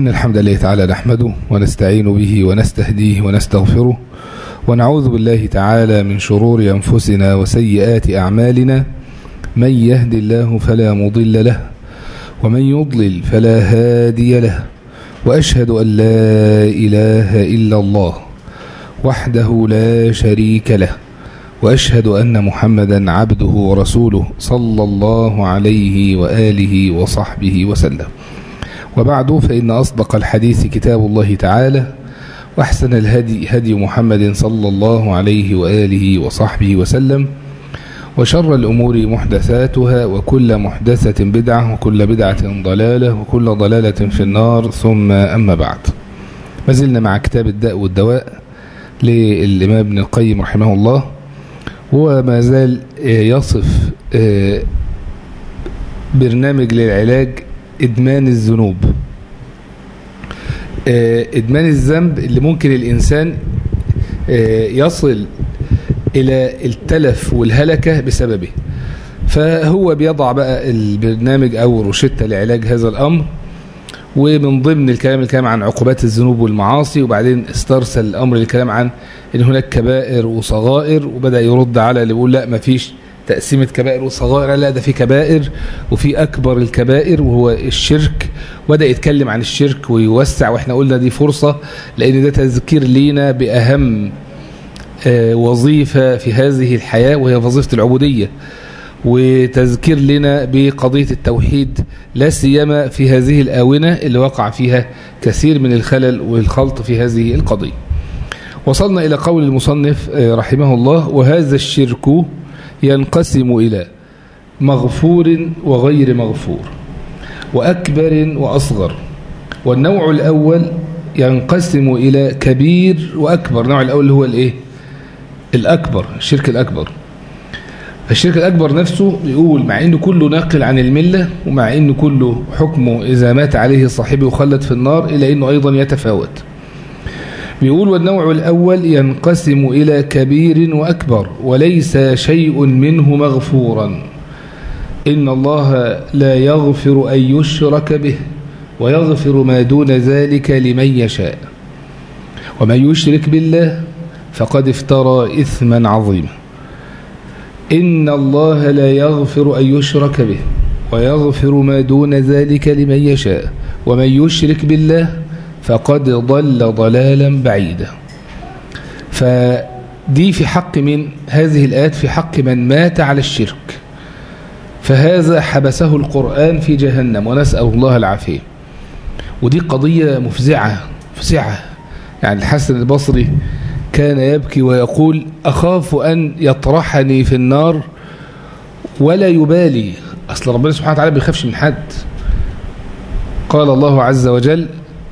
الحمد لله تعالى نحمده ونستعين به ونستهديه ونستغفره ونعوذ بالله تعالى من شرور أنفسنا وسيئات أعمالنا من يهد الله فلا مضل له ومن يضلل فلا هادي له وأشهد أن لا إله إلا الله وحده لا شريك له وأشهد أن محمدا عبده ورسوله صلى الله عليه وآله وصحبه وسلم وبعد فإن أصدق الحديث كتاب الله تعالى وأحسن الهدي هدي محمد صلى الله عليه وآله وصحبه وسلم وشر الأمور محدثاتها وكل محدثة بدعة وكل بدعة ضلالة وكل ضلالة في النار ثم أما بعد ما زلنا مع كتاب الداء والدواء للإمام ابن القيم رحمه الله وما زال يصف برنامج للعلاج إدمان الذنوب إدمان الذنب اللي ممكن الإنسان يصل إلى التلف والهلكة بسببه فهو بيضع بقى البرنامج أو روشتة لعلاج هذا الأمر ومن ضمن الكلام الكلام عن عقوبات الذنوب والمعاصي وبعدين استرسل الأمر الكلام عن ان هناك كبائر وصغائر وبدأ يرد على اللي بيقول لا ما فيش تقسيمة كبائر وصغائر لا ده في كبائر وفي أكبر الكبائر وهو الشرك وبدأ يتكلم عن الشرك ويوسع واحنا قلنا دي فرصة لأن ده تذكير لينا بأهم وظيفة في هذه الحياة وهي وظيفة العبودية وتذكير لنا بقضية التوحيد لا سيما في هذه الآونة اللي وقع فيها كثير من الخلل والخلط في هذه القضية وصلنا إلى قول المصنف رحمه الله وهذا الشرك ينقسم إلى مغفور وغير مغفور وأكبر وأصغر والنوع الأول ينقسم إلى كبير وأكبر النوع الأول هو الإيه الأكبر الشرك الأكبر الشرك الأكبر نفسه يقول مع أنه كله ناقل عن الملة ومع أنه كله حكمه إذا مات عليه صاحبه يخلد في النار إلا أنه أيضا يتفاوت بيقول والنوع الأول ينقسم إلى كبير وأكبر وليس شيء منه مغفورا إن الله لا يغفر أن يشرك به ويغفر ما دون ذلك لمن يشاء ومن يشرك بالله فقد افترى إثما عظيما إن الله لا يغفر أن يشرك به ويغفر ما دون ذلك لمن يشاء ومن يشرك بالله فقد ضل ضلالا بعيدا فدي في حق من هذه الآيات في حق من مات على الشرك فهذا حبسه القرآن في جهنم ونسأل الله العافية ودي قضية مفزعة مفزعة يعني الحسن البصري كان يبكي ويقول أخاف أن يطرحني في النار ولا يبالي أصل ربنا سبحانه وتعالى بيخافش من حد قال الله عز وجل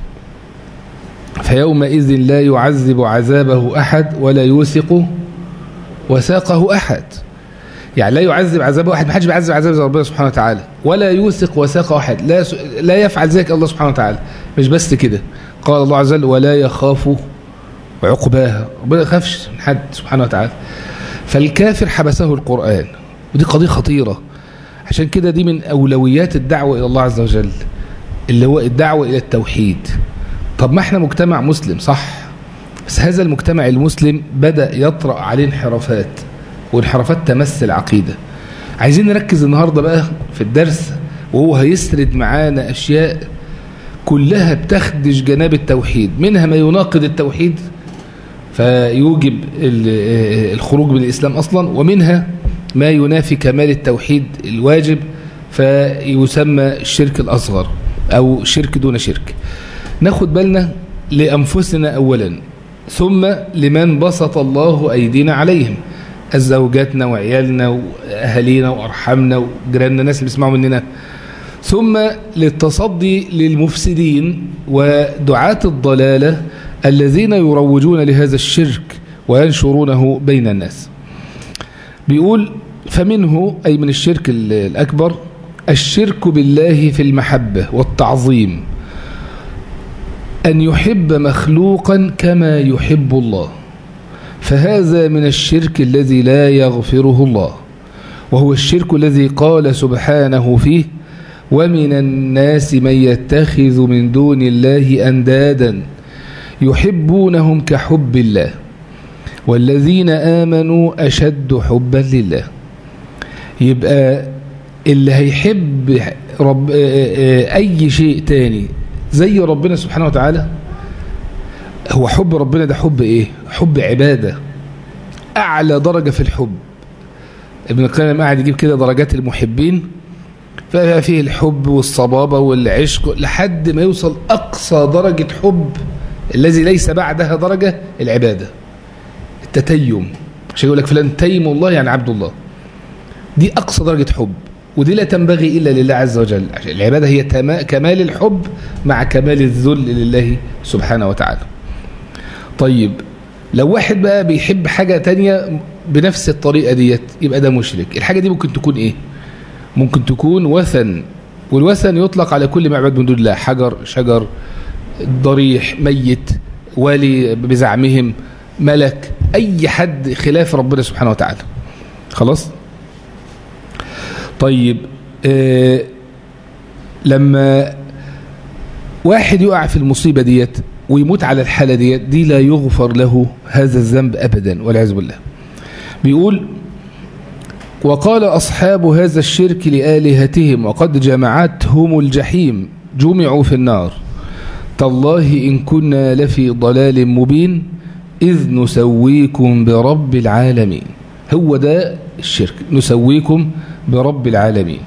فيومئذ لا يعذب عذابه أحد ولا يوثق وثاقه أحد يعني لا يعذب عذابه أحد ما حدش بيعذب عذاب ربنا سبحانه وتعالى ولا يوثق وثاقه أحد لا لا يفعل ذلك الله سبحانه وتعالى مش بس كده قال الله عز وجل ولا يخاف عقباها ربنا يخافش من حد سبحانه وتعالى فالكافر حبسه القرآن ودي قضية خطيرة عشان كده دي من أولويات الدعوة إلى الله عز وجل اللي هو الدعوة إلى التوحيد طب ما احنا مجتمع مسلم صح بس هذا المجتمع المسلم بدأ يطرأ عليه انحرافات وانحرافات تمس العقيدة عايزين نركز النهاردة بقى في الدرس وهو هيسرد معانا أشياء كلها بتخدش جناب التوحيد منها ما يناقض التوحيد فيوجب الخروج من الإسلام أصلا ومنها ما ينافي كمال التوحيد الواجب فيسمى الشرك الأصغر أو شرك دون شرك ناخد بالنا لأنفسنا أولا ثم لمن بسط الله أيدينا عليهم الزوجاتنا وعيالنا وأهالينا وأرحامنا وجيراننا الناس اللي بيسمعوا مننا ثم للتصدي للمفسدين ودعاة الضلالة الذين يروجون لهذا الشرك وينشرونه بين الناس بيقول فمنه أي من الشرك الأكبر الشرك بالله في المحبة والتعظيم أن يحب مخلوقا كما يحب الله فهذا من الشرك الذي لا يغفره الله وهو الشرك الذي قال سبحانه فيه ومن الناس من يتخذ من دون الله أندادا يحبونهم كحب الله والذين آمنوا أشد حبا لله يبقى اللي هيحب رب أي شيء تاني زي ربنا سبحانه وتعالى هو حب ربنا ده حب ايه حب عبادة اعلى درجة في الحب ابن القيم قاعد يجيب كده درجات المحبين ففيه الحب والصبابة والعشق لحد ما يوصل اقصى درجة حب الذي ليس بعدها درجة العبادة التتيم عشان يقول لك فلان تيم الله يعني عبد الله دي اقصى درجة حب ودي لا تنبغي إلا لله عز وجل العبادة هي كمال الحب مع كمال الذل لله سبحانه وتعالى طيب لو واحد بقى بيحب حاجة تانية بنفس الطريقة ديت يبقى ده مشرك الحاجة دي ممكن تكون ايه ممكن تكون وثن والوثن يطلق على كل معبد من دون الله حجر شجر ضريح ميت والي بزعمهم ملك اي حد خلاف ربنا سبحانه وتعالى خلاص طيب آه لما واحد يقع في المصيبة ديت ويموت على الحالة ديت دي لا يغفر له هذا الذنب أبدا والعياذ بالله بيقول وقال أصحاب هذا الشرك لآلهتهم وقد جمعتهم الجحيم جمعوا في النار تالله إن كنا لفي ضلال مبين إذ نسويكم برب العالمين هو ده الشرك نسويكم برب العالمين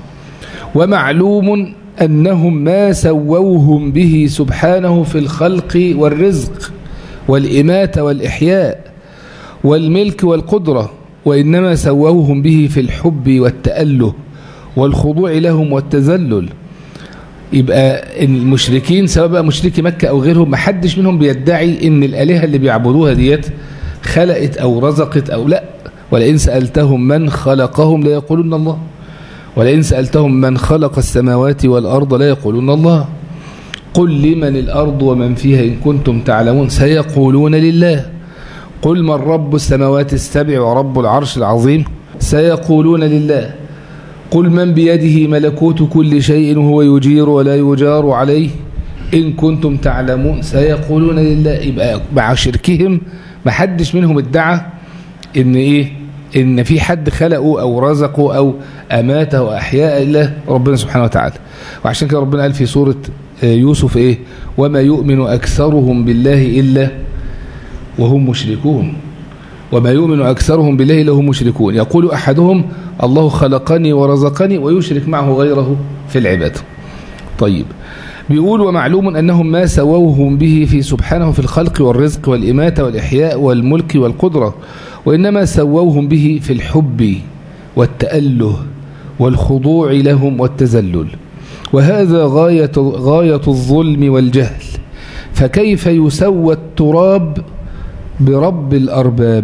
ومعلوم أنهم ما سووهم به سبحانه في الخلق والرزق والإماتة والإحياء والملك والقدرة وإنما سووهم به في الحب والتأله والخضوع لهم والتذلل يبقى المشركين سواء بقى مشركي مكة أو غيرهم ما حدش منهم بيدعي إن الآلهة اللي بيعبدوها ديت خلقت أو رزقت أو لا ولئن سألتهم من خلقهم ليقولون الله ولئن سألتهم من خلق السماوات والأرض لا يقولون الله قل لمن الأرض ومن فيها إن كنتم تعلمون سيقولون لله قل من رب السماوات السبع ورب العرش العظيم سيقولون لله قل من بيده ملكوت كل شيء وهو يجير ولا يجار عليه إن كنتم تعلمون سيقولون لله يبقى مع شركهم ما حدش منهم ادعى ان ايه ان في حد خلقه او رزقه او اماته او احياء الا ربنا سبحانه وتعالى وعشان كده ربنا قال في سورة يوسف ايه وما يؤمن اكثرهم بالله الا وهم مشركون وما يؤمن اكثرهم بالله الا وهم مشركون يقول احدهم الله خلقني ورزقني ويشرك معه غيره في العباده طيب بيقول ومعلوم أنهم ما سووهم به في سبحانه في الخلق والرزق والإماتة والإحياء والملك والقدرة وإنما سووهم به في الحب والتأله والخضوع لهم والتزلل وهذا غاية, غاية الظلم والجهل فكيف يسوى التراب برب الأرباب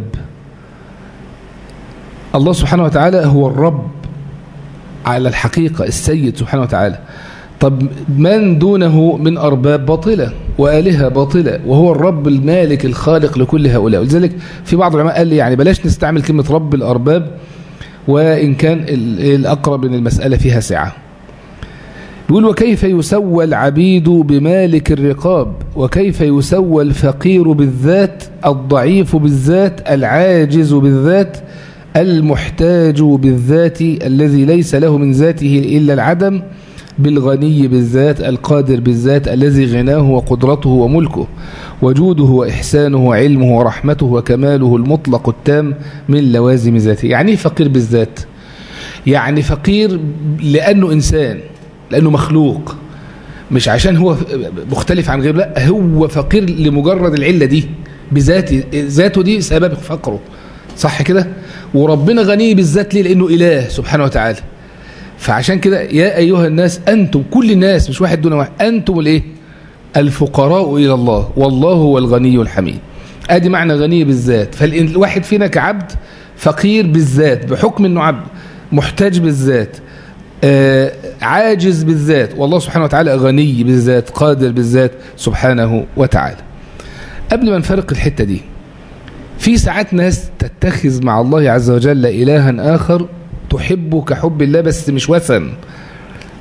الله سبحانه وتعالى هو الرب على الحقيقة السيد سبحانه وتعالى طب من دونه من أرباب باطلة وآلهة باطلة وهو الرب المالك الخالق لكل هؤلاء ولذلك في بعض العلماء قال لي يعني بلاش نستعمل كلمة رب الأرباب وإن كان الأقرب من المسألة فيها سعة بيقول وكيف يسوى العبيد بمالك الرقاب وكيف يسوى الفقير بالذات الضعيف بالذات العاجز بالذات المحتاج بالذات الذي ليس له من ذاته إلا العدم بالغني بالذات القادر بالذات الذي غناه وقدرته وملكه وجوده وإحسانه وعلمه ورحمته وكماله المطلق التام من لوازم ذاته يعني فقير بالذات يعني فقير لأنه إنسان لأنه مخلوق مش عشان هو مختلف عن غيره لا هو فقير لمجرد العلة دي بذاته ذاته دي سبب فقره صح كده وربنا غني بالذات ليه لأنه إله سبحانه وتعالى فعشان كده يا أيها الناس أنتم كل الناس مش واحد دون واحد أنتم الإيه الفقراء إلى الله والله هو الغني الحميد ادي معنى غني بالذات فالواحد فينا كعبد فقير بالذات بحكم انه عبد محتاج بالذات آه عاجز بالذات والله سبحانه وتعالى غني بالذات قادر بالذات سبحانه وتعالى قبل ما نفرق الحتة دي في ساعات ناس تتخذ مع الله عز وجل إلها آخر تحبه كحب الله بس مش وثن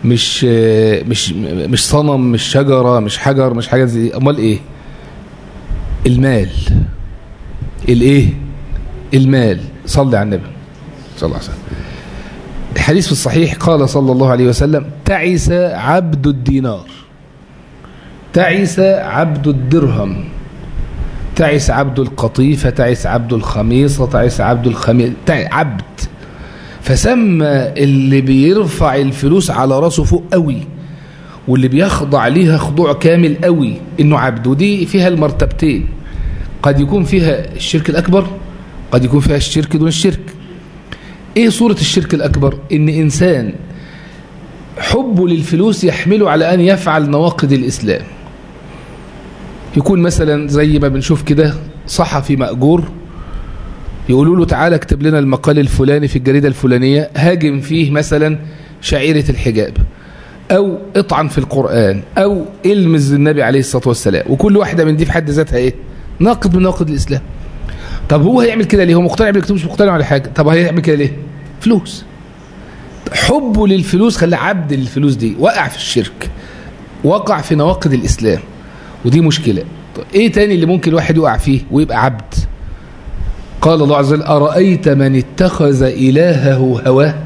مش مش مش صنم مش شجرة مش حجر مش حاجة زي امال ايه المال الايه المال صلي على النبي صلى الله عليه وسلم الحديث في الصحيح قال صلى الله عليه وسلم تعس عبد الدينار تعس عبد الدرهم تعس عبد القطيفة تعس عبد الخميصة تعس عبد الخميس عبد فسمى اللي بيرفع الفلوس على راسه فوق قوي واللي بيخضع ليها خضوع كامل قوي انه عبد ودي فيها المرتبتين قد يكون فيها الشرك الاكبر قد يكون فيها الشرك دون الشرك ايه صورة الشرك الاكبر ان انسان حبه للفلوس يحمله على ان يفعل نواقض الاسلام يكون مثلا زي ما بنشوف كده صحفي مأجور يقولوا له تعالى اكتب لنا المقال الفلاني في الجريدة الفلانية هاجم فيه مثلا شعيرة الحجاب او اطعن في القرآن او المز النبي عليه الصلاة والسلام وكل واحدة من دي في حد ذاتها ايه ناقض من نواقض الاسلام طب هو هيعمل كده ليه هو مقتنع بالكتاب مش مقتنع على حاجة طب هيعمل كده ليه فلوس حبه للفلوس خلاه عبد للفلوس دي وقع في الشرك وقع في نواقض الاسلام ودي مشكلة طب ايه تاني اللي ممكن الواحد يقع فيه ويبقى عبد قال الله عز وجل أرأيت من اتخذ إلهه هواه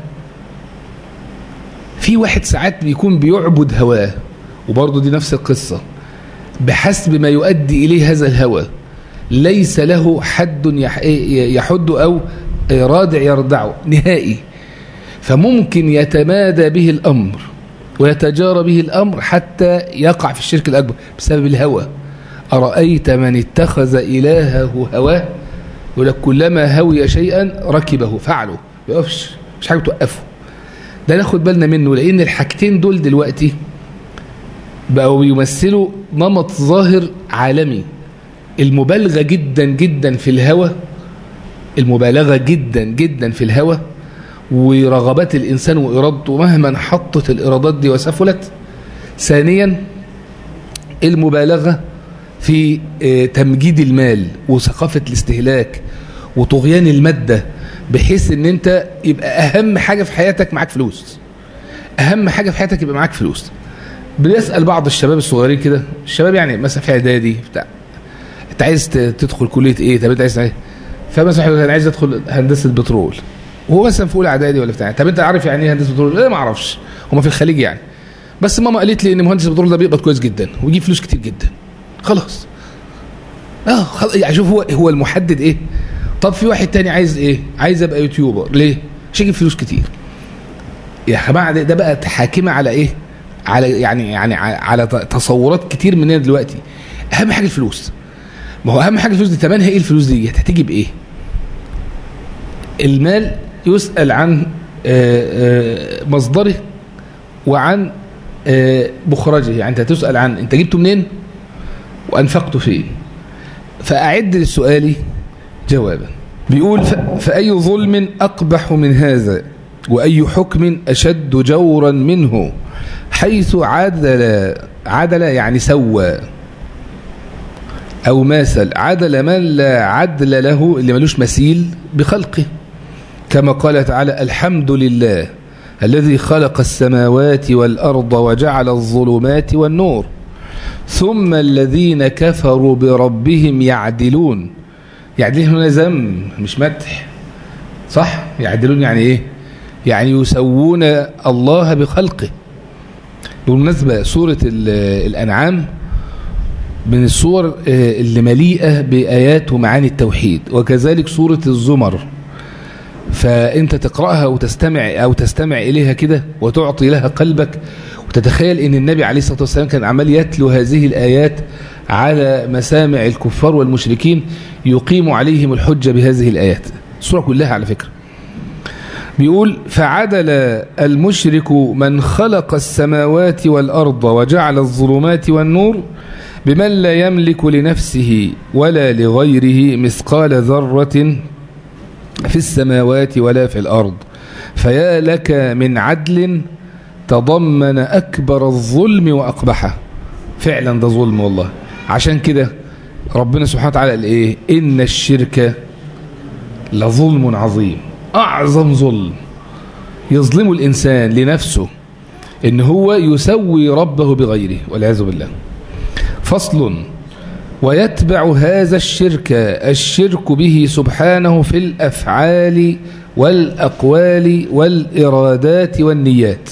في واحد ساعات بيكون بيعبد هواه وبرضه دي نفس القصة بحسب ما يؤدي إليه هذا الهوى ليس له حد يحد أو رادع يردعه نهائي فممكن يتمادى به الأمر ويتجارى به الأمر حتى يقع في الشرك الأكبر بسبب الهوى أرأيت من اتخذ إلهه هواه يقول لك كلما هوي شيئا ركبه فعله يقفش مش حاجة توقفه ده ناخد بالنا منه لأن الحاجتين دول دلوقتي بقوا بيمثلوا نمط ظاهر عالمي المبالغة جدا جدا في الهوى المبالغة جدا جدا في الهوى ورغبات الإنسان وإرادته مهما حطت الإرادات دي وسفلت ثانيا المبالغة في تمجيد المال وثقافة الاستهلاك وطغيان المادة بحيث ان انت يبقى اهم حاجة في حياتك معاك فلوس اهم حاجة في حياتك يبقى معاك فلوس بنسأل بعض الشباب الصغيرين كده الشباب يعني مثلا في اعدادي بتاع انت عايز تدخل كلية ايه طب انت عايز ايه فمثلا انا عايز ادخل هندسة بترول وهو مثلا في اولى اعدادي ولا بتاع طب انت عارف يعني ايه هندسة بترول لا ما اعرفش هما في الخليج يعني بس ماما قالت لي ان مهندس البترول ده بيقبض كويس جدا ويجيب فلوس كتير جدا خلاص اه خلاص يعني شوف هو هو المحدد ايه طب في واحد تاني عايز ايه عايز ابقى يوتيوبر ليه عشان يجيب فلوس كتير يا جماعه ده, ده بقى حاكمه على ايه على يعني يعني على تصورات كتير مننا دلوقتي اهم حاجه الفلوس ما هو اهم حاجه الفلوس دي ثمنها ايه الفلوس دي هتيجي بايه المال يسال عن مصدره وعن مخرجه يعني انت تسال عن انت جبته منين وأنفقت فيه فأعد لسؤالي جوابا بيقول فأي ظلم أقبح من هذا وأي حكم أشد جورا منه حيث عدل عدل يعني سوى أو ماثل عدل من لا عدل له اللي ملوش مثيل بخلقه كما قال تعالى الحمد لله الذي خلق السماوات والأرض وجعل الظلمات والنور ثم الذين كفروا بربهم يعدلون يعدلون هنا ذم مش مدح صح يعدلون يعني ايه يعني يسوون الله بخلقه بالمناسبة سورة الأنعام من الصور اللي مليئة بآيات ومعاني التوحيد وكذلك سورة الزمر فأنت تقرأها وتستمع أو تستمع إليها كده وتعطي لها قلبك وتتخيل ان النبي عليه الصلاة والسلام كان عمال يتلو هذه الآيات على مسامع الكفار والمشركين يقيم عليهم الحجة بهذه الآيات السورة كلها على فكرة بيقول فعدل المشرك من خلق السماوات والأرض وجعل الظلمات والنور بمن لا يملك لنفسه ولا لغيره مثقال ذرة في السماوات ولا في الأرض فيا لك من عدل تضمن أكبر الظلم وأقبحه فعلا ده ظلم والله عشان كده ربنا سبحانه وتعالى قال إيه إن الشرك لظلم عظيم أعظم ظلم يظلم الإنسان لنفسه ان هو يسوي ربه بغيره والعياذ بالله فصل ويتبع هذا الشرك الشرك به سبحانه في الأفعال والأقوال والإرادات والنيات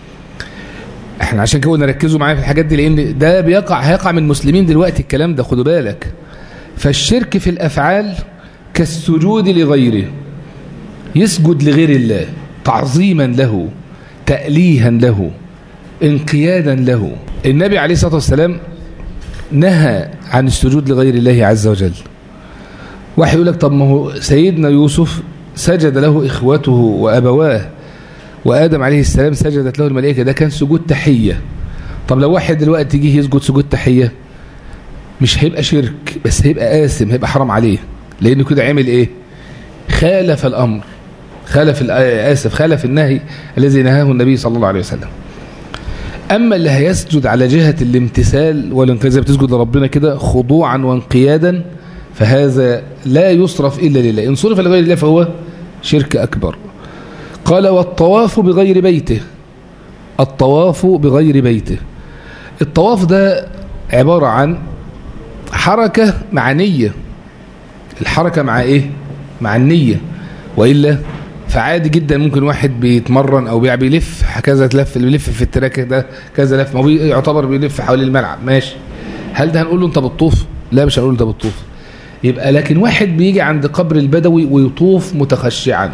احنا عشان كده نركزوا معايا في الحاجات دي لان ده بيقع هيقع من المسلمين دلوقتي الكلام ده خدوا بالك فالشرك في الافعال كالسجود لغيره يسجد لغير الله تعظيما له تأليها له انقيادا له النبي عليه الصلاة والسلام نهى عن السجود لغير الله عز وجل واحد يقول لك طب ما هو سيدنا يوسف سجد له إخوته وأبواه وآدم عليه السلام سجدت له الملائكة ده كان سجود تحية طب لو واحد دلوقتي جه يسجد سجود تحية مش هيبقى شرك بس هيبقى آثم هيبقى حرام عليه لأنه كده عمل إيه خالف الأمر خالف آسف خالف النهي الذي نهاه النبي صلى الله عليه وسلم أما اللي هيسجد على جهة الامتثال والانقياد زي بتسجد لربنا كده خضوعا وانقيادا فهذا لا يصرف إلا لله إن صرف لغير الله فهو شرك أكبر قال والطواف بغير بيته الطواف بغير بيته الطواف ده عبارة عن حركة مع نية الحركة مع ايه مع النية وإلا فعادي جدا ممكن واحد بيتمرن او بيلف كذا لف بيلف في التراك ده كذا لف ما هو يعتبر بيلف حوالين الملعب ماشي هل ده هنقول له انت بتطوف لا مش هنقول له انت بتطوف يبقى لكن واحد بيجي عند قبر البدوي ويطوف متخشعا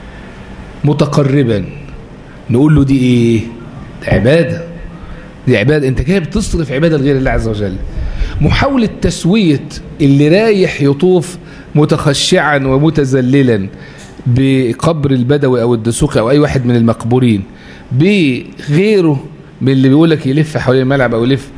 متقربا نقول له دي ايه دي عبادة دي عبادة انت كده بتصرف عبادة لغير الله عز وجل محاولة تسوية اللي رايح يطوف متخشعا ومتذللا بقبر البدوي او الدسوقي او اي واحد من المقبورين بغيره من اللي بيقول لك يلف حوالين الملعب او يلف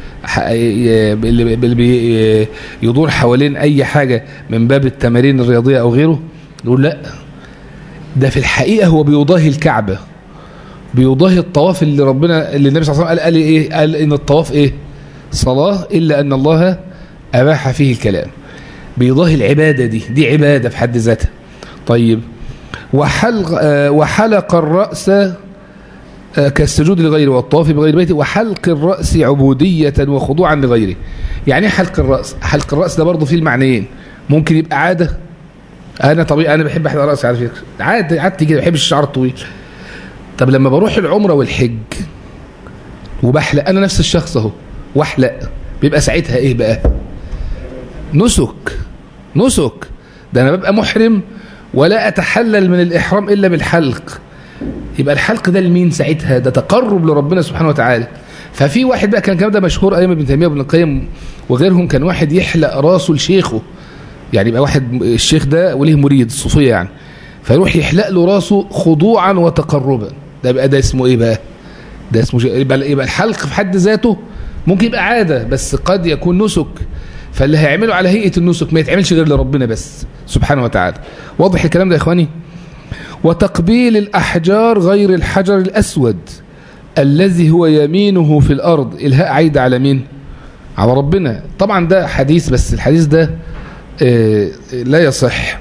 اللي يدور حوالين اي حاجة من باب التمارين الرياضية او غيره نقول لا ده في الحقيقة هو بيضاهي الكعبة بيضاهي الطواف اللي ربنا اللي النبي صلى الله عليه وسلم قال, قال ايه قال ان الطواف ايه صلاة الا ان الله اباح فيه الكلام بيضاهي العبادة دي دي عبادة في حد ذاتها طيب وحلق, آه وحلق الرأس آه كالسجود لغيره والطواف بغير بيته وحلق الرأس عبودية وخضوعا لغيره يعني حلق الرأس حلق الرأس ده برضه فيه المعنيين ممكن يبقى عادة انا طبيعي انا بحب احلق راسي على فكره عادي عادتي كده بحب الشعر الطويل طب لما بروح العمره والحج وبحلق انا نفس الشخص اهو واحلق بيبقى ساعتها ايه بقى نسك نسك ده انا ببقى محرم ولا اتحلل من الاحرام الا بالحلق يبقى الحلق ده لمين ساعتها ده تقرب لربنا سبحانه وتعالى ففي واحد بقى كان الكلام ده مشهور ايام ابن تيميه وابن القيم وغيرهم كان واحد يحلق راسه لشيخه يعني يبقى واحد الشيخ ده وليه مريد الصوفيه يعني فيروح يحلق له راسه خضوعا وتقربا ده يبقى ده اسمه ايه بقى ده اسمه يبقى يبقى الحلق في حد ذاته ممكن يبقى عاده بس قد يكون نسك فاللي هيعمله على هيئه النسك ما يتعملش غير لربنا بس سبحانه وتعالى واضح الكلام ده يا اخواني وتقبيل الاحجار غير الحجر الاسود الذي هو يمينه في الارض الهاء عايده على مين على ربنا طبعا ده حديث بس الحديث ده لا يصح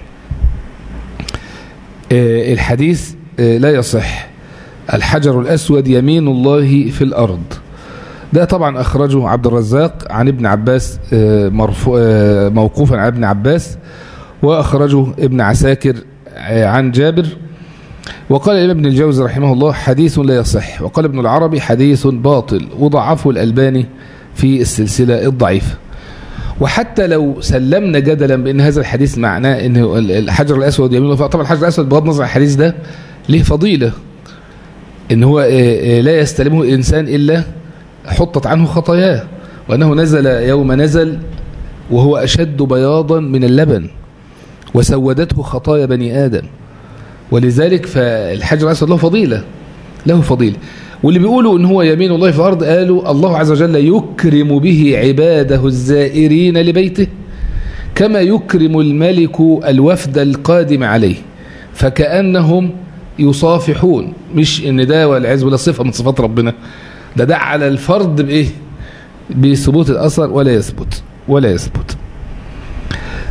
الحديث لا يصح الحجر الأسود يمين الله في الأرض ده طبعا أخرجه عبد الرزاق عن ابن عباس موقوفا عن ابن عباس وأخرجه ابن عساكر عن جابر وقال الإمام ابن الجوزي رحمه الله حديث لا يصح وقال ابن العربي حديث باطل وضعفه الألباني في السلسلة الضعيفة وحتى لو سلمنا جدلا بان هذا الحديث معناه ان الحجر الاسود يمين طبعا الحجر الاسود بغض النظر عن الحديث ده ليه فضيله ان هو لا يستلمه الانسان الا حطت عنه خطاياه وانه نزل يوم نزل وهو اشد بياضا من اللبن وسودته خطايا بني ادم ولذلك فالحجر الاسود له فضيله له فضيله واللي بيقولوا ان هو يمين الله في الارض قالوا الله عز وجل يكرم به عباده الزائرين لبيته كما يكرم الملك الوفد القادم عليه فكأنهم يصافحون مش ان ده والعياذ بالله صفه من صفات ربنا ده ده على الفرض بايه بثبوت الاثر ولا يثبت ولا يثبت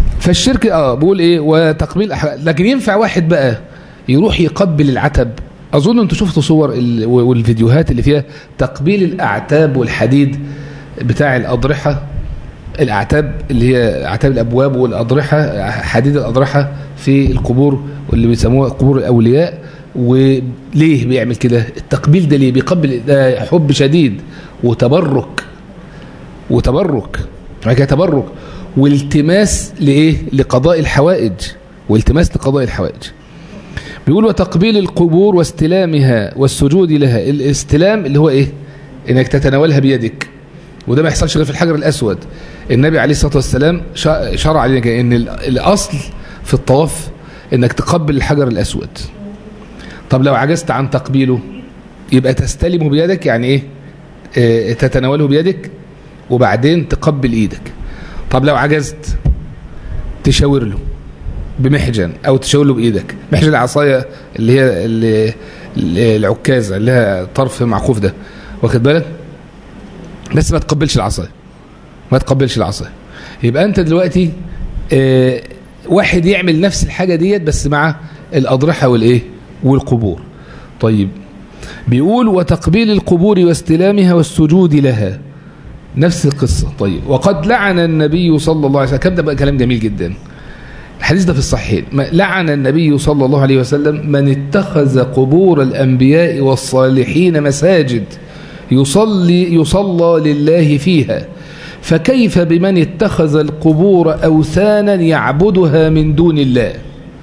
فالشرك اه بقول ايه وتقبيل أحلام لكن ينفع واحد بقى يروح يقبل العتب اظن انتوا شفتوا صور ال- والفيديوهات اللي فيها تقبيل الاعتاب والحديد بتاع الاضرحه الاعتاب اللي هي اعتاب الابواب والاضرحه حديد الاضرحه في القبور واللي بيسموها قبور الاولياء وليه بيعمل كده التقبيل ده ليه بيقبل ده حب شديد وتبرك وتبرك يعني كده تبرك والتماس لايه لقضاء الحوائج والتماس لقضاء الحوائج بيقول وتقبيل القبور واستلامها والسجود لها الاستلام اللي هو ايه انك تتناولها بيدك وده ما يحصلش غير في الحجر الاسود النبي عليه الصلاه والسلام شا- شرع علينا كده ان ال- الاصل في الطواف انك تقبل الحجر الاسود طب لو عجزت عن تقبيله يبقى تستلمه بيدك يعني ايه آه، تتناوله بيدك وبعدين تقبل ايدك طب لو عجزت تشاور له بمحجن او تشاور له بايدك محجن العصايه اللي هي اللي اللي- العكازه اللي هي طرف معقوف ده واخد بالك بس ما تقبلش العصايه ما تقبلش العصايه يبقى انت دلوقتي آه، واحد يعمل نفس الحاجه ديت بس مع الاضرحه والايه والقبور طيب بيقول وتقبيل القبور واستلامها والسجود لها نفس القصة طيب وقد لعن النبي صلى الله عليه وسلم كم ده بقى كلام جميل جدا الحديث ده في الصحيحين ما- لعن النبي صلى الله عليه وسلم من اتخذ قبور الأنبياء والصالحين مساجد يصلي يصلى لله فيها فكيف بمن اتخذ القبور أوثانا يعبدها من دون الله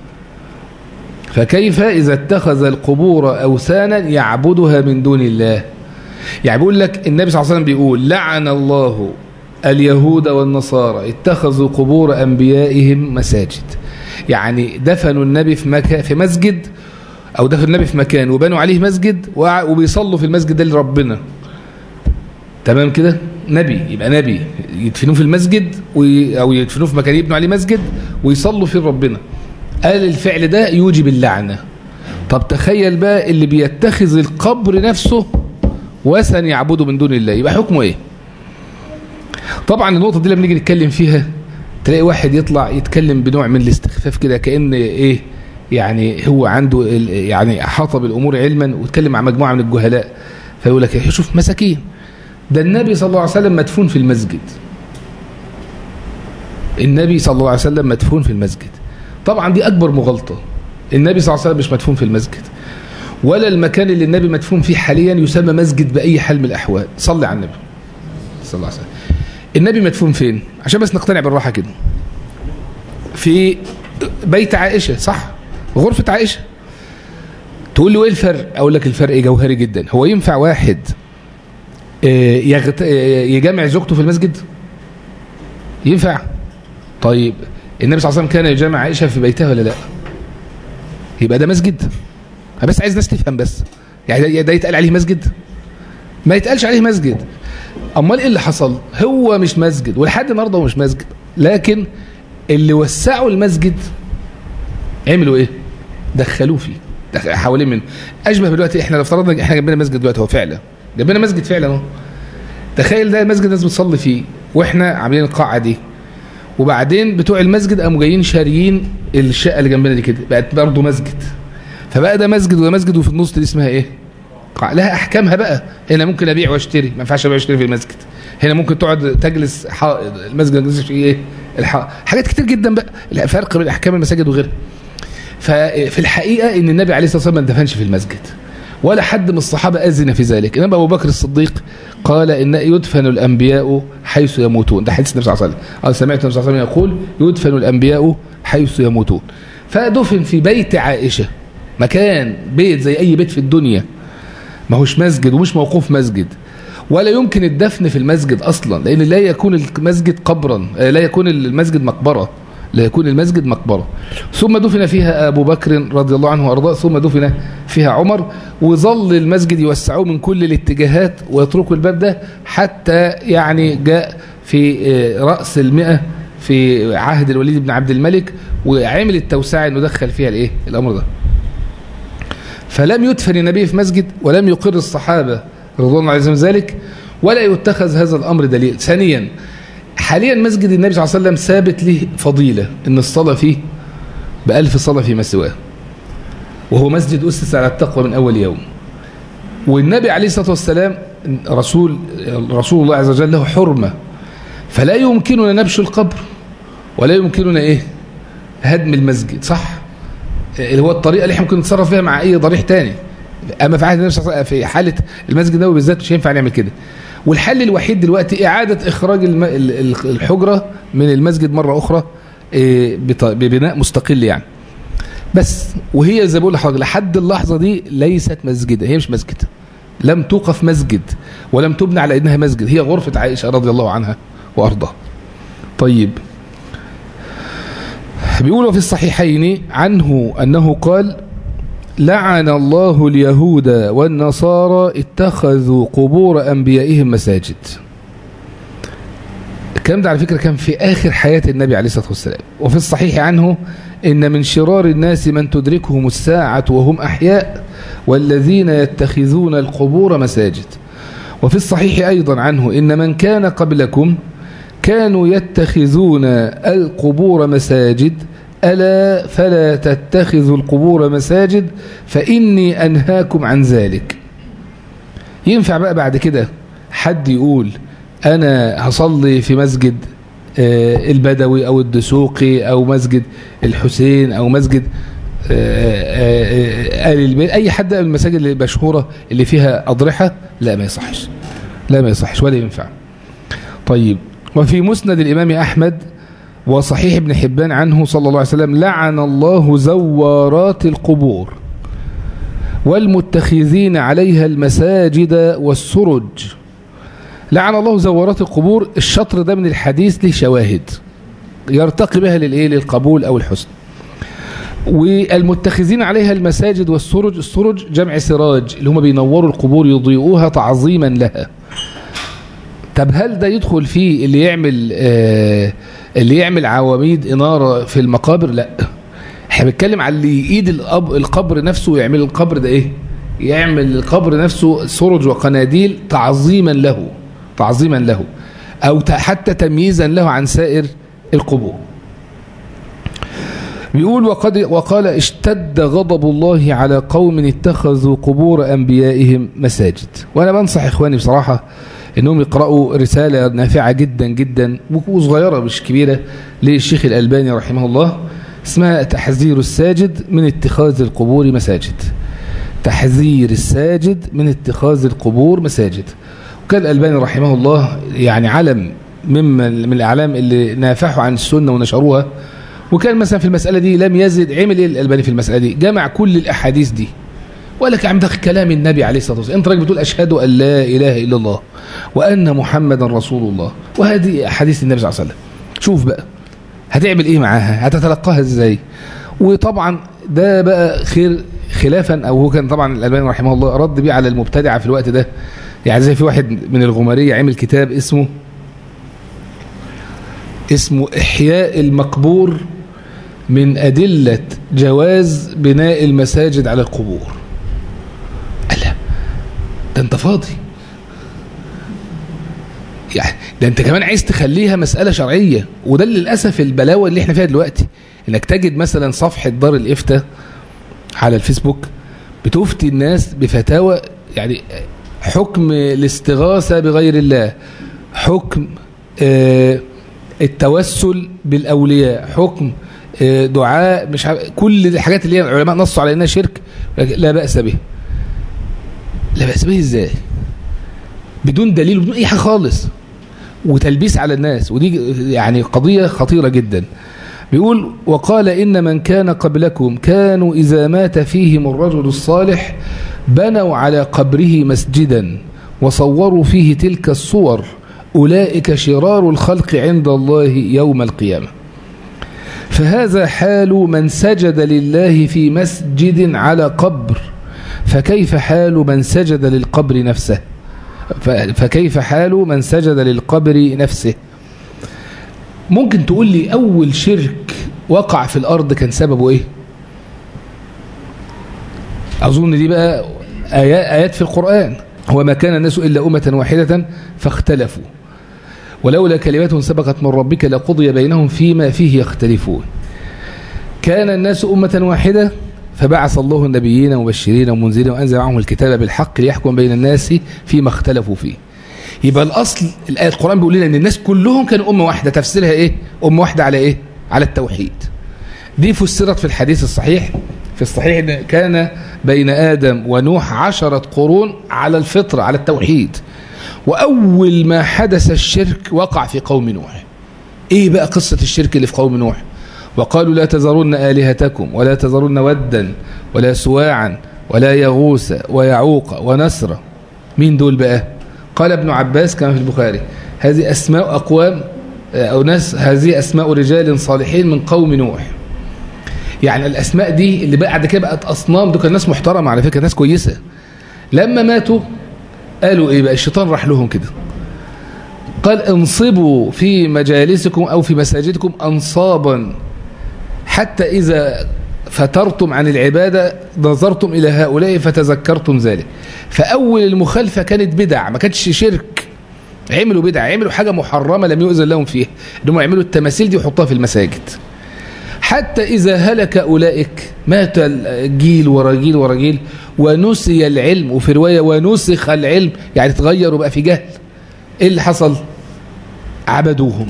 فكيف إذا اتخذ القبور أوثانا يعبدها من دون الله يعني بيقول لك النبي صلى الله عليه وسلم بيقول لعن الله اليهود والنصارى اتخذوا قبور أنبيائهم مساجد يعني دفنوا النبي في مكان في مسجد أو دفنوا النبي في مكان وبنوا عليه مسجد وع- وبيصلوا في المسجد ده لربنا تمام كده نبي يبقى نبي يدفنوه في المسجد وي أو يدفنوه في مكان يبنوا عليه مسجد ويصلوا فيه ربنا قال الفعل ده يوجب اللعنة طب تخيل بقى اللي بيتخذ القبر نفسه وثن يعبده من دون الله يبقى حكمه ايه طبعا النقطة دي لما نيجي نتكلم فيها تلاقي واحد يطلع يتكلم بنوع من الاستخفاف كده كأن ايه يعني هو عنده ال- يعني احاط بالامور علما واتكلم مع مجموعة من الجهلاء فيقول لك إيه، شوف مساكين ده النبي صلى الله عليه وسلم مدفون في المسجد النبي صلى الله عليه وسلم مدفون في المسجد طبعا دي اكبر مغالطة النبي صلى الله عليه وسلم مش مدفون في المسجد ولا المكان اللي النبي مدفون فيه حاليا يسمى مسجد بأي حال من الأحوال صلي على النبي صلى الله عليه وسلم النبي مدفون فين عشان بس نقتنع بالراحة كده في بيت عائشة صح غرفة عائشة تقول لي ايه الفرق اقول لك الفرق جوهري جدا هو ينفع واحد آه، يغت... آه، يجمع زوجته في المسجد ينفع طيب النبي صلى الله عليه وسلم كان يجامع عائشة في بيتها ولا لا يبقى ده مسجد أنا بس عايز ناس تفهم بس يعني ده- ده يتقال عليه مسجد ما يتقالش عليه مسجد امال ايه اللي حصل هو مش مسجد ولحد النهارده هو مش مسجد لكن اللي وسعوا المسجد عملوا ايه دخلوه فيه دخ- حوالين منه اشبه دلوقتي احنا لو افترضنا احنا جنبنا مسجد دلوقتي هو فعلا جنبنا مسجد فعلا اهو تخيل ده مسجد الناس بتصلي فيه واحنا عاملين القاعه دي وبعدين بتوع المسجد قاموا جايين شاريين الشقه اللي جنبنا دي كده بقت برضه مسجد فبقى ده مسجد وده مسجد وفي النص دي اسمها ايه قاعة. لها احكامها بقى هنا ممكن ابيع واشتري ما ينفعش ابيع واشتري في المسجد هنا ممكن تقعد تجلس حائط المسجد ما تجلسش فيه ايه الحائط حاجات كتير جدا بقى لا فرق بين احكام المساجد وغيرها ففي الحقيقه ان النبي عليه الصلاه والسلام ما اندفنش في المسجد ولا حد من الصحابه اذن في ذلك انما ابو بكر الصديق قال ان يدفن الانبياء حيث يموتون ده حديث النبي صلى الله عليه وسلم قال سمعت النبي صلى الله عليه وسلم يقول يدفن الانبياء حيث يموتون فدفن في بيت عائشه مكان بيت زي اي بيت في الدنيا ما هوش مسجد ومش موقوف مسجد ولا يمكن الدفن في المسجد اصلا لان لا يكون المسجد قبرا آه، لا يكون المسجد مقبره لا يكون المسجد مقبره ثم دفن فيها ابو بكر رضي الله عنه وارضاه ثم دفن فيها عمر وظل المسجد يوسعوه من كل الاتجاهات ويتركوا الباب ده حتى يعني جاء في آه، راس المئه في عهد الوليد بن عبد الملك وعمل التوسعه انه دخل فيها الايه الامر ده فلم يدفن النبي في مسجد ولم يقر الصحابة رضوان الله عليهم ذلك ولا يتخذ هذا الأمر دليل ثانيا حاليا مسجد النبي صلى الله عليه وسلم ثابت له فضيلة ان الصلاة فيه بألف صلاة في مسواه وهو مسجد أسس على التقوى من أول يوم والنبي عليه الصلاة والسلام رسول رسول الله عز وجل له حرمة فلا يمكننا نبش القبر ولا يمكننا إيه هدم المسجد صح اللي هو الطريقة اللي احنا ممكن نتصرف فيها مع أي ضريح تاني أما في عهد النبي في حالة المسجد النبوي بالذات مش هينفع نعمل كده والحل الوحيد دلوقتي إعادة إخراج الحجرة من المسجد مرة أخرى ببناء مستقل يعني بس وهي زي بقول لحضرتك لحد اللحظة دي ليست مسجدا هي مش مسجد لم توقف مسجد ولم تبنى على انها مسجد هي غرفة عائشة رضي الله عنها وارضاها طيب بيقولوا في الصحيحين عنه انه قال لعن الله اليهود والنصارى اتخذوا قبور انبيائهم مساجد الكلام ده على فكرة كان في آخر حياة النبي عليه الصلاة والسلام وفي الصحيح عنه إن من شرار الناس من تدركهم الساعة وهم أحياء والذين يتخذون القبور مساجد وفي الصحيح أيضا عنه إن من كان قبلكم كانوا يتخذون القبور مساجد ألا فلا تتخذوا القبور مساجد فإني أنهاكم عن ذلك ينفع بقى بعد كده حد يقول أنا هصلي في مسجد البدوي أو الدسوقي أو مسجد الحسين أو مسجد آل البيت أي حد من المساجد المشهورة اللي فيها أضرحة لا ما يصحش لا ما يصحش ولا ينفع طيب وفي مسند الإمام أحمد وصحيح ابن حبان عنه صلى الله عليه وسلم لعن الله زوارات القبور والمتخذين عليها المساجد والسرج لعن الله زوارات القبور الشطر ده من الحديث له شواهد يرتقي بها للايه للقبول او الحسن والمتخذين عليها المساجد والسرج السرج جمع سراج اللي هم بينوروا القبور يضيئوها تعظيما لها طب هل ده يدخل فيه اللي يعمل آه اللي يعمل عواميد إنارة في المقابر لا احنا بنتكلم على اللي يقيد القبر نفسه ويعمل القبر ده ايه يعمل القبر نفسه سرج وقناديل تعظيما له تعظيما له أو حتى تمييزا له عن سائر القبور بيقول وقد وقال اشتد غضب الله على قوم اتخذوا قبور أنبيائهم مساجد وأنا بنصح إخواني بصراحة انهم يقرأوا رسالة نافعة جدا جدا وصغيرة مش كبيرة للشيخ الألباني رحمه الله اسمها تحذير الساجد من اتخاذ القبور مساجد تحذير الساجد من اتخاذ القبور مساجد وكان الألباني رحمه الله يعني علم ممن من الأعلام اللي نافحوا عن السنة ونشروها وكان مثلا في المسألة دي لم يزد عمل ايه الألباني في المسألة دي جمع كل الأحاديث دي وقال لك يا عم ده كلام النبي عليه الصلاة والسلام انت راجل بتقول أشهد أن لا إله إلا الله وأن محمدا رسول الله وهذه أحاديث النبي صلى الله عليه وسلم شوف بقى هتعمل إيه معاها هتتلقاها إزاي وطبعا ده بقى خير خلافا أو هو كان طبعا الألباني رحمه الله رد بيه على المبتدعة في الوقت ده يعني زي في واحد من الغمارية عمل كتاب اسمه اسمه إحياء المقبور من أدلة جواز بناء المساجد على القبور ألا ده أنت فاضي يعني ده أنت كمان عايز تخليها مسألة شرعية وده للأسف البلاوة اللي احنا فيها دلوقتي انك تجد مثلا صفحة دار الإفتاء على الفيسبوك بتفتي الناس بفتاوى يعني حكم الاستغاثة بغير الله حكم آه التوسل بالأولياء حكم آه دعاء مش عارف كل الحاجات اللي العلماء نصوا على انها شرك لا بأس به لا بأس به ازاي بدون دليل وبدون اي حاجه خالص وتلبيس على الناس ودي يعني قضية خطيرة جدا بيقول وقال إن من كان قبلكم كانوا إذا مات فيهم الرجل الصالح بنوا على قبره مسجدا وصوروا فيه تلك الصور أولئك شرار الخلق عند الله يوم القيامة فهذا حال من سجد لله في مسجد على قبر فكيف حال من سجد للقبر نفسه فكيف حال من سجد للقبر نفسه ممكن تقول لي أول شرك وقع في الأرض كان سببه إيه أظن دي بقى آيات في القرآن وما كان الناس إلا أمة واحدة فاختلفوا ولولا كلمات سبقت من ربك لقضي بينهم فيما فيه يختلفون كان الناس أمة واحدة فبعث الله النبيين مبشرين ومنذرين وأنزل معهم الكتاب بالحق ليحكم بين الناس فيما اختلفوا فيه يبقى الأصل الآية القرآن بيقول لنا أن الناس كلهم كانوا أمة واحدة تفسيرها إيه أمة واحدة على إيه على التوحيد دي فسرت في الحديث الصحيح في الصحيح أن كان بين آدم ونوح عشرة قرون على الفطرة على التوحيد وأول ما حدث الشرك وقع في قوم نوح إيه بقى قصة الشرك اللي في قوم نوح وقالوا لا تذرن آلهتكم ولا تذرن ودا ولا سواعا ولا يغوث ويعوق ونسر مين دول بقى قال ابن عباس كما في البخاري هذه أسماء أقوام أو ناس هذه أسماء رجال صالحين من قوم نوح يعني الأسماء دي اللي بعد كده بقت أصنام دول كان ناس محترمة على فكرة ناس كويسة لما ماتوا قالوا إيه بقى الشيطان راح لهم كده قال انصبوا في مجالسكم أو في مساجدكم أنصابا حتى إذا فترتم عن العبادة نظرتم إلى هؤلاء فتذكرتم ذلك فأول المخالفة كانت بدع ما كانتش شرك عملوا بدع عملوا حاجة محرمة لم يؤذن لهم فيها انهم يعملوا التماثيل دي ويحطوها في المساجد حتى إذا هلك أولئك مات جيل ورا جيل ورا جيل ونسي العلم وفي رواية ونسخ العلم يعني تغير وبقى في جهل إيه اللي حصل عبدوهم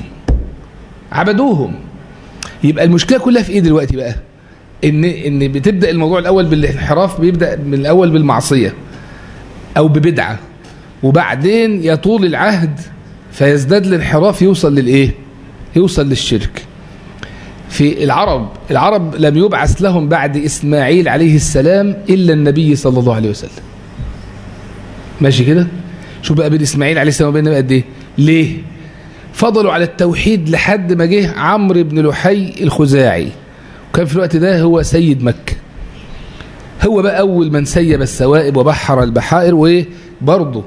عبدوهم يبقى المشكلة كلها في إيه دلوقتي بقى إن, إن بتبدأ الموضوع الأول بالانحراف بيبدأ من الأول بالمعصية أو ببدعة وبعدين يطول العهد فيزداد الانحراف يوصل للإيه يوصل للشرك في العرب العرب لم يبعث لهم بعد إسماعيل عليه السلام إلا النبي صلى الله عليه وسلم ماشي كده شوف بقى بين إسماعيل عليه السلام وبين قد إيه ليه فضلوا على التوحيد لحد ما جه عمرو بن لحي الخزاعي وكان في الوقت ده هو سيد مكة هو بقى أول من سيب السوائب وبحر البحائر وبرضه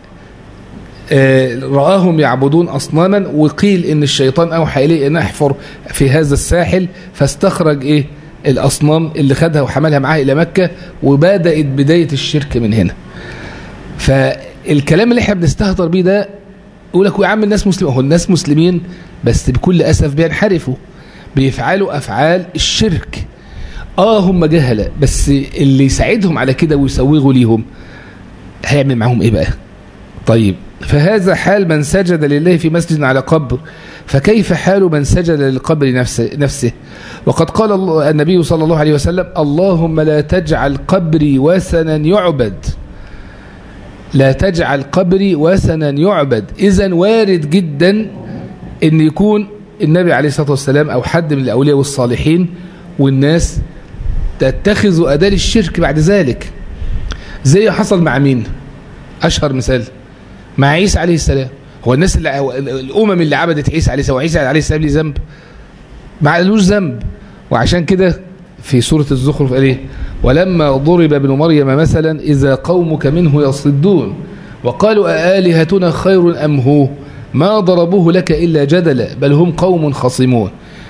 آه رآهم يعبدون أصناما وقيل إن الشيطان أوحى إليه أن أحفر في هذا الساحل فاستخرج إيه الأصنام اللي خدها وحملها معاه إلى مكة وبدأت بداية الشرك من هنا فالكلام اللي احنا بنستهتر بيه ده يقول لك يا عم الناس مسلمين هو الناس مسلمين بس بكل أسف بينحرفوا بيفعلوا أفعال الشرك آه هم جهلة بس اللي يساعدهم على كده ويسوغوا ليهم هيعمل معاهم إيه بقى طيب فهذا حال من سجد لله في مسجد على قبر فكيف حال من سجد للقبر نفسه, نفسه وقد قال النبي صلى الله عليه وسلم اللهم لا تجعل قبري وثنا يعبد لا تجعل قبري وثنا يعبد إذا وارد جدا أن يكون النبي عليه الصلاة والسلام أو حد من الأولياء والصالحين والناس تتخذوا أداة الشرك بعد ذلك زي حصل مع مين أشهر مثال مع عيسى عليه السلام هو الناس اللي الأمم اللي عبدت عيسى عليه السلام وعيسى عليه السلام ليه ذنب ما عليهوش ذنب وعشان كده في سورة الزخرف قال ايه ولما ضرب ابن مريم مثلا إذا قومك منه يصدون وقالوا أآلهتنا خير أم هو ما ضربوه لك إلا جدلا بل هم قوم خصمون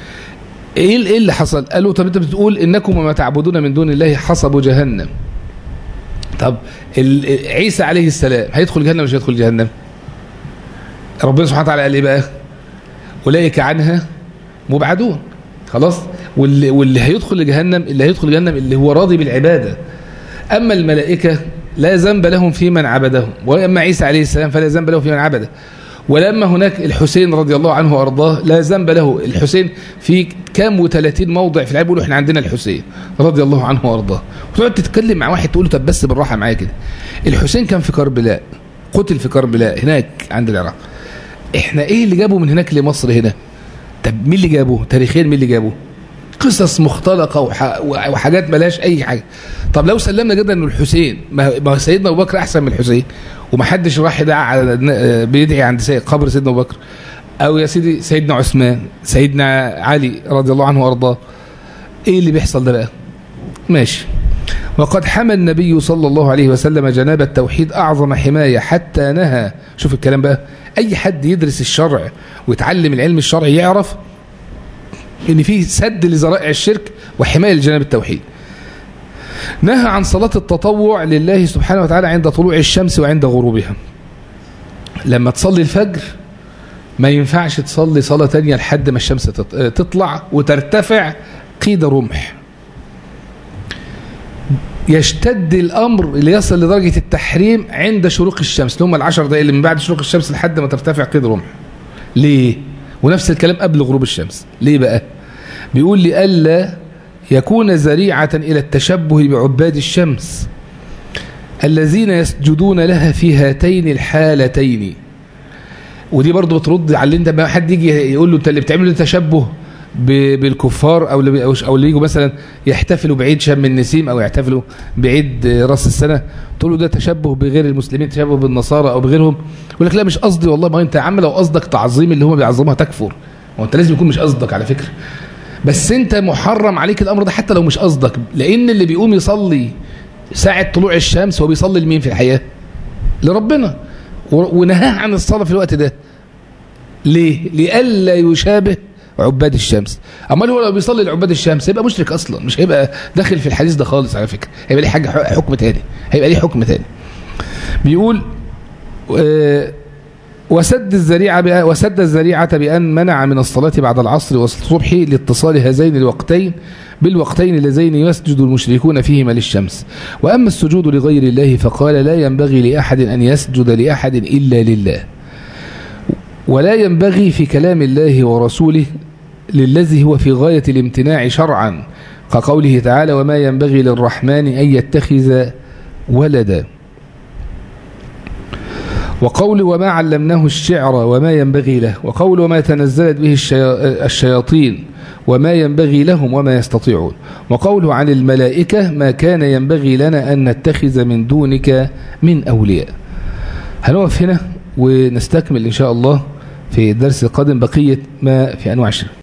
ايه اللي حصل قالوا طب انت بتقول انكم وما تعبدون من دون الله حصبوا جهنم طب عيسى عليه السلام هيدخل جهنم مش هيدخل جهنم ربنا سبحانه وتعالى قال ايه بقى اولئك عنها مبعدون خلاص واللي, واللي هيدخل لجهنم اللي هيدخل جهنم اللي هو راضي بالعبادة أما الملائكة لا ذنب لهم في من عبدهم وأما عيسى عليه السلام فلا ذنب له في من عبده ولما هناك الحسين رضي الله عنه وأرضاه لا ذنب له الحسين في كام وثلاثين موضع في العالم يقولوا احنا عندنا الحسين رضي الله عنه وأرضاه وتقعد تتكلم مع واحد تقول له طب بس بالراحة معايا كده الحسين كان في كربلاء قتل في كربلاء هناك عند العراق احنا ايه اللي جابه من هناك لمصر هنا طب مين اللي جابه تاريخيا مين اللي جابه قصص مختلقة وحاجات ملاش أي حاجة طب لو سلمنا جدا أنه الحسين ما سيدنا أبو بكر أحسن من الحسين ومحدش راح يدعى بيدعي عند قبر سيدنا أبو بكر أو يا سيدي سيدنا عثمان سيدنا علي رضي الله عنه وأرضاه إيه اللي بيحصل ده بقى ماشي وقد حمى النبي صلى الله عليه وسلم جناب التوحيد أعظم حماية حتى نهى شوف الكلام بقى أي حد يدرس الشرع ويتعلم العلم الشرعي يعرف ان في سد لذرائع الشرك وحماية لجناب التوحيد نهى عن صلاة التطوع لله سبحانه وتعالى عند طلوع الشمس وعند غروبها لما تصلي الفجر ما ينفعش تصلي صلاة تانية لحد ما الشمس تطلع وترتفع قيد رمح يشتد الأمر اللي يصل لدرجة التحريم عند شروق الشمس اللي هم العشر دقائق اللي من بعد شروق الشمس لحد ما ترتفع قيد رمح ليه؟ ونفس الكلام قبل غروب الشمس ليه بقى؟ بيقول لألا يكون ذريعة إلى التشبه بعباد الشمس الذين يسجدون لها في هاتين الحالتين ودي برضو بترد على اللي انت ما حد يجي يقول له انت اللي بتعمله تشبه بالكفار او اللي او اللي يجوا مثلا يحتفلوا بعيد شم النسيم او يحتفلوا بعيد راس السنه تقول له ده تشبه بغير المسلمين تشبه بالنصارى او بغيرهم يقول لك لا مش قصدي والله ما انت يا عم لو قصدك تعظيم اللي هم بيعظموها تكفر وانت لازم يكون مش قصدك على فكره بس انت محرم عليك الامر ده حتى لو مش قصدك لان اللي بيقوم يصلي ساعه طلوع الشمس هو بيصلي لمين في الحياه لربنا ونهاه عن الصلاه في الوقت ده ليه لئلا يشابه عباد الشمس امال هو لو بيصلي لعباد الشمس هيبقى مشرك اصلا مش هيبقى داخل في الحديث ده خالص على فكره هيبقى ليه حاجه حكم تاني هيبقى ليه حكم تاني بيقول آه وسد الذريعه وسد الذريعه بان منع من الصلاه بعد العصر والصبح لاتصال هذين الوقتين بالوقتين اللذين يسجد المشركون فيهما للشمس واما السجود لغير الله فقال لا ينبغي لاحد ان يسجد لاحد الا لله ولا ينبغي في كلام الله ورسوله للذي هو في غاية الامتناع شرعا كقوله تعالى وما ينبغي للرحمن أن يتخذ ولدا وقول وما علمناه الشعر وما ينبغي له وقول وما تنزلت به الشياطين وما ينبغي لهم وما يستطيعون وقوله عن الملائكة ما كان ينبغي لنا أن نتخذ من دونك من أولياء هنقف هنا ونستكمل إن شاء الله في الدرس القادم بقية ما في أنواع الشرك